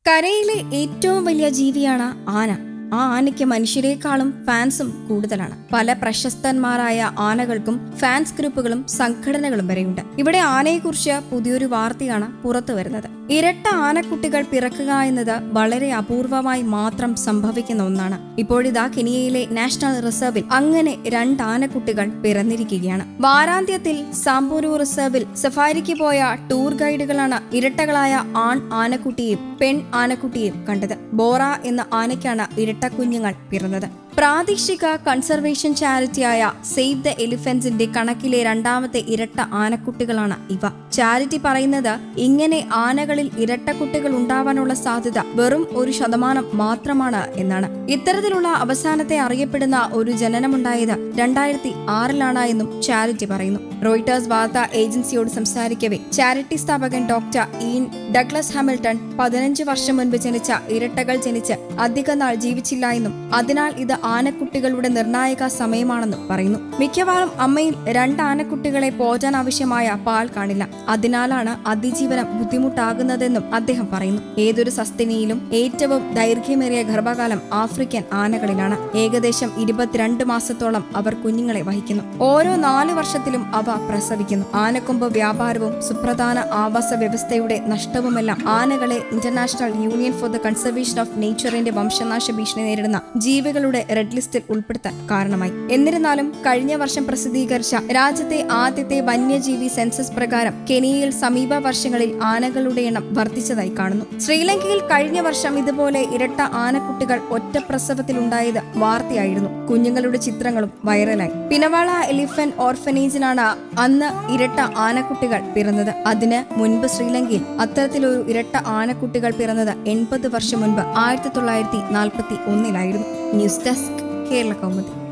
കരയിലെ ഏറ്റവും വലിയ ജീവിയാണ് ആന ആ ആനയ്ക്ക് മനുഷ്യരെക്കാളും ഫാൻസും കൂടുതലാണ് പല പ്രശസ്തന്മാരായ ആനകൾക്കും ഫാൻസ് ഗ്രൂപ്പുകളും സംഘടനകളും വരെയുണ്ട് ഇവിടെ ആനയെക്കുറിച്ച് പുതിയൊരു വാർത്തയാണ് പുറത്തു വരുന്നത് ഇരട്ട ആനക്കുട്ടികൾ പിറക്കുക എന്നത് വളരെ അപൂർവമായി മാത്രം സംഭവിക്കുന്ന ഒന്നാണ് ഇപ്പോഴിതാ കെനിയയിലെ നാഷണൽ റിസർവിൽ അങ്ങനെ രണ്ട് ആനക്കുട്ടികൾ പിറന്നിരിക്കുകയാണ് വാരാന്ത്യത്തിൽ സാമ്പൂരു റിസർവിൽ സഫാരിക്ക് പോയ ടൂർ ഗൈഡുകളാണ് ഇരട്ടകളായ ആൺ ആനക്കുട്ടിയും പെൺ ആനക്കുട്ടിയും കണ്ടത് ബോറ എന്ന ആനയ്ക്കാണ് ഇരട്ട കുഞ്ഞുങ്ങൾ പിറന്നത് പ്രാദേശിക കൺസർവേഷൻ ചാരിറ്റിയായ സേവ് ദ എലിഫന്റ്സിന്റെ കണക്കിലെ രണ്ടാമത്തെ ഇരട്ട ആനക്കുട്ടികളാണ് ഇവ ചാരിറ്റി പറയുന്നത് ഇങ്ങനെ ആനകളിൽ ഇരട്ട കുട്ടികൾ ഉണ്ടാവാനുള്ള സാധ്യത വെറും ഒരു ശതമാനം മാത്രമാണ് എന്നാണ് ഇത്തരത്തിലുള്ള അവസാനത്തെ അറിയപ്പെടുന്ന ഒരു ജനനമുണ്ടായത് രണ്ടായിരത്തി ആറിലാണ് എന്നും ചാരിറ്റി പറയുന്നു റോയിട്ടേഴ്സ് വാർത്താ ഏജൻസിയോട് സംസാരിക്കവേ ചാരിറ്റി സ്ഥാപകൻ ഡോക്ടർ ഈൻ ഡഗ്ലസ് ഹാമിൽട്ടൺ പതിനഞ്ച് വർഷം മുൻപ് ജനിച്ച ഇരട്ടകൾ ജനിച്ച് അധിക നാൾ ജീവിച്ചില്ല എന്നും അതിനാൽ ഇത് ആനക്കുട്ടികളുടെ നിർണായക സമയമാണെന്നും പറയുന്നു മിക്കവാറും അമ്മയിൽ രണ്ട് ആനക്കുട്ടികളെ പോറ്റാൻ ആവശ്യമായ പാൽ കാണില്ല അതിനാലാണ് അതിജീവനം ബുദ്ധിമുട്ടാകുന്നതെന്നും അദ്ദേഹം പറയുന്നു ഏതൊരു സസ്തിനിയിലും ഏറ്റവും ദൈർഘ്യമേറിയ ഗർഭകാലം ആഫ്രിക്കൻ ആനകളിലാണ് ഏകദേശം ഇരുപത്തിരണ്ട് മാസത്തോളം അവർ കുഞ്ഞുങ്ങളെ വഹിക്കുന്നു ഓരോ നാല് വർഷത്തിലും അവ പ്രസവിക്കുന്നു ആനക്കൊമ്പ് വ്യാപാരവും സുപ്രധാന ആവാസ വ്യവസ്ഥയുടെ നഷ്ടവുമെല്ലാം ആനകളെ international union for the conservation of നേച്ചറിന്റെ വംശനാശ ഭീഷണി നേരിടുന്ന ജീവികളുടെ റെഡ് ലിസ്റ്റിൽ ഉൾപ്പെടുത്താൻ കാരണമായി എന്നിരുന്നാലും കഴിഞ്ഞ വർഷം പ്രസിദ്ധീകരിച്ച രാജ്യത്തെ ആദ്യത്തെ വന്യജീവി സെൻസസ് പ്രകാരം കെനിയയിൽ സമീപ വർഷങ്ങളിൽ ആനകളുടെ എണ്ണം വർദ്ധിച്ചതായി കാണുന്നു ശ്രീലങ്കയിൽ കഴിഞ്ഞ വർഷം ഇതുപോലെ ഇരട്ട ആനക്കുട്ടികൾ ഒറ്റ പ്രസവത്തിലുണ്ടായത് വാർത്തയായിരുന്നു കുഞ്ഞുങ്ങളുടെ ചിത്രങ്ങളും വൈറലായി പിനവാള എലിഫന്റ് ഓർഫനേജിലാണ് അന്ന് ഇരട്ട ആനക്കുട്ടികൾ പിറന്നത് അതിന് മുൻപ് ശ്രീലങ്കയിൽ അത്തരത്തിലൊരു ഇരട്ട ആനക്കുട്ടികൾ പിറന്നത് എൺപത് വർഷം മുൻപ് ആയിരത്തി തൊള്ളായിരത്തി നാൽപ്പത്തി ഒന്നിലായിരുന്നു ന്യൂസ് ഡെസ്ക് കേരള കൗമുദി